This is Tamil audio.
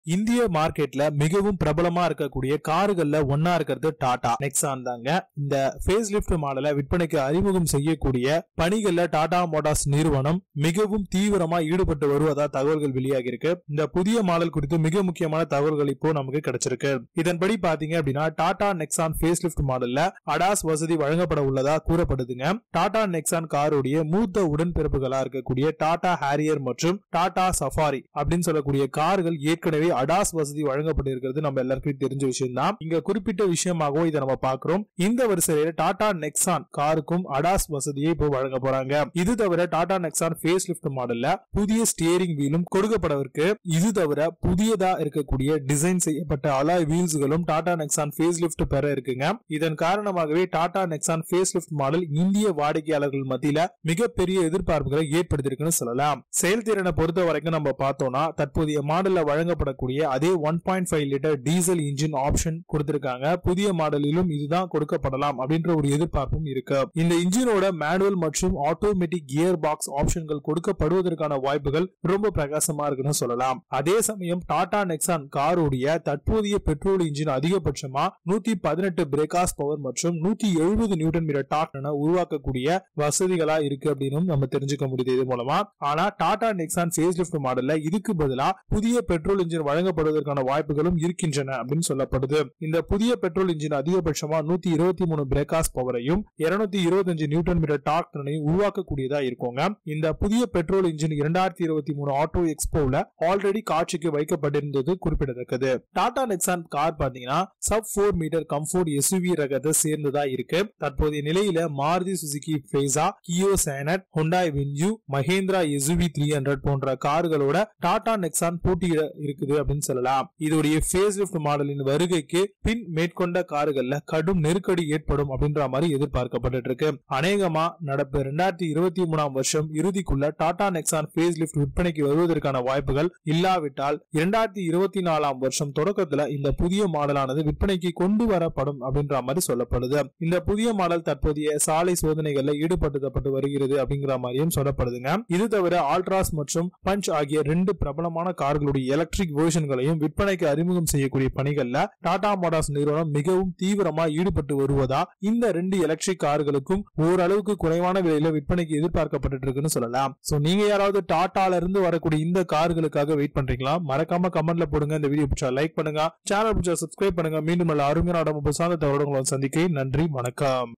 இந்திய மார்க்கெட்ல மிகவும் பிரபலமா இருக்கக்கூடிய கார்கள்ல ஒன்னா இருக்கிறது டாடா நெக்ஸான் தாங்க இந்த ஃபேஸ் லிப்ட் மாடலை விற்பனைக்கு அறிமுகம் செய்யக்கூடிய பணிகள்ல டாடா மோட்டார்ஸ் நிறுவனம் மிகவும் தீவிரமா ஈடுபட்டு வருவதா தகவல்கள் வெளியாகி இருக்கு இந்த புதிய மாடல் குறித்து மிக முக்கியமான தகவல்கள் இப்போ நமக்கு கிடைச்சிருக்கு இதன்படி பாத்தீங்க அப்படின்னா டாடா நெக்ஸான் ஃபேஸ் லிப்ட் மாடல்ல அடாஸ் வசதி வழங்கப்பட உள்ளதா கூறப்படுதுங்க டாடா நெக்ஸான் காருடைய மூத்த உடன்பிறப்புகளா இருக்கக்கூடிய டாடா ஹாரியர் மற்றும் டாடா சஃபாரி அப்படின்னு சொல்லக்கூடிய கார்கள் ஏற்கனவே அடாஸ் வசதி வழங்கப்பட்டிருக்கிறது நம்ம எல்லாருக்கும் தெரிஞ்ச விஷயம் தான் இங்க குறிப்பிட்ட விஷயமாகவும் இதை நம்ம பாக்குறோம் இந்த வரிசையில டாடா நெக்ஸான் காருக்கும் அடாஸ் வசதியை இப்போ வழங்க போறாங்க இது தவிர டாடா நெக்ஸான் ஃபேஸ் லிப்ட் மாடல்ல புதிய ஸ்டியரிங் வீலும் கொடுக்கப்படவிருக்கு இது தவிர புதியதா இருக்கக்கூடிய டிசைன் செய்யப்பட்ட அலாய் வீல்ஸ்களும் டாடா நெக்ஸான் ஃபேஸ் லிப்ட் பெற இருக்குங்க இதன் காரணமாகவே Tata Nexon facelift model இந்திய வாடிக்கையாளர்கள் மத்தியில மிகப்பெரிய எதிர்பார்ப்புகளை ஏற்படுத்தியிருக்குன்னு சொல்லலாம் செயல்திறனை பொறுத்த வரைக்கும் நம்ம பார்த்தோம்னா தற்போதைய மாடல்ல வழங்கப்படக்கூடிய அதே one point five litre diesel engine option கொடுத்திருக்காங்க புதிய மாடலிலும் இதுதான் கொடுக்கப்படலாம் அப்படின்ற ஒரு எதிர்பார்ப்பும் இருக்கு இந்த இன்ஜினோட மேனுவல் மற்றும் ஆட்டோமேட்டிக் கியர் பாக்ஸ் ஆப்ஷன்கள் கொடுக்கப்படுவதற்கான வாய்ப்புகள் ரொம்ப பிரகாசமா இருக்குன்னு சொல்லலாம் அதே சமயம் டாடா நெக்ஸான் காருடைய தற்போதைய பெட்ரோல் இன்ஜின் அதிகபட்சமா நூத்தி பதினெட்டு பிரேக்காஸ் பவர் மற்றும் நூத்தி எழுபது நியூட்டன் மீட்டர் டாக் என உருவாக்கக்கூடிய வசதிகளா இருக்கு அப்படின்னு நம்ம தெரிஞ்சுக்க முடியுது இது மூலமா ஆனா டாடா நெக்ஸான் ஃபேஸ் லிஃப்ட் மாடல்ல இதுக்கு பதிலா புதிய பெட்ரோல் இன்ஜின் வழங்கப்படுவதற்கான வாய்ப்புகளும் இருக்கின்றன அப்படின்னு சொல்லப்படுது இந்த புதிய பெட்ரோல் இன்ஜின் அதிகபட்சமா நூத்தி இருபத்தி மூணு பிரேக்காஸ் பவரையும் இருநூத்தி இருபத்தஞ்சு நியூட்டன் மீட்டர் டாக் திறனையும் உருவாக்கக்கூடியதா இருக்குங்க இந்த புதிய பெட்ரோல் இன்ஜின் இரண்டாயிரத்தி இருபத்தி மூணு ஆட்டோ எக்ஸ்போல ஆல்ரெடி காட்சிக்கு வைக்கப்பட்டிருந்தது குறிப்பிடத்தக்கது டாடா நெக்ஸான் கார் பாத்தீங்கன்னா sub four metre compact SUV ரகத்தை சேர்ந்ததா இருக்கு தற்போதைய நிலையில Maruti Suzuki Brezza Kia Sonet Hyundai Venue Mahindra SUV three hundred போன்ற கார்களோட டாடா நெக்ஸான் போட்டியிட இருக்குது அப்படின்னு சொல்லலாம் இதோடைய ஃபேஸ் லிஃப்ட் மாடலின் வருகைக்கு பின் மேற்கொண்ட கார்கள்ல கடும் நெருக்கடி ஏற்படும் அப்படின்ற மாதிரி எதிர்பார்க்கப்பட்டு இருக்கு அநேகமா நடப்பு இரண்டாயிரத்தி இருபத்தி மூணாம் வருஷம் இறுதிக்குள்ள டாடா நெக்ஸான் ஃபேஸ் லிஃப்ட் விற்பனைக்கு வருவதற்கான வாய்ப்புகள் இல்லாவிட்டால் இரண்டாயிரத்தி இருபத்தி நாலாம் வருஷம் தொடக்கத்துல இந்த புதிய மாடலானது விற்பனைக்கு கொண்டு வரப்படும் அப்படின்ற மாதிரி சொல்லப்படுது இந்த புதிய மாடல் தற்போதைய சாலை சோதனைகள்ல ஈடுபடுத்தப்பட்டு வருகிறது அப்படிங்கிற மாதிரியும் சொல்லப்படுதுங்க இது தவிர ஆல்ட்ராஸ் மற்றும் பஞ்ச் ஆகிய ரெண்டு பிரபலமான கார்களுடைய எலக்ட்ரிக் வேர்ஷன்களையும் விற்பனைக்கு அறிமுகம் செய்யக்கூடிய பணிகள்ல டாடா மோட்டார்ஸ் நிறுவனம் மிகவும் தீவிரமா ஈடுபட்டு வருவதா இந்த ரெண்டு எலக்ட்ரிக் கார்களுக்கும் ஓரளவுக்கு குறைவான விலையில விற்பனைக்கு எதிர்பார்க்கப்பட்டு இருக்குன்னு சொல்லலாம் சோ நீங்க யாராவது டாடால இருந்து வரக்கூடிய இந்த கார்களுக்காக வெயிட் பண்றீங்களா மறக்காம கமெண்ட்ல போடுங்க இந்த வீடியோ பிடிச்சா லைக் பண்ணுங்க சேனல் பிடிச்சா சப்ஸ்கிரைப் பண்ணுங்க மீண்டும் நல்ல அருமையான உடம்பு சார்ந்த தகவல்களை சந்திக்கிறேன் நன்றி வணக்கம்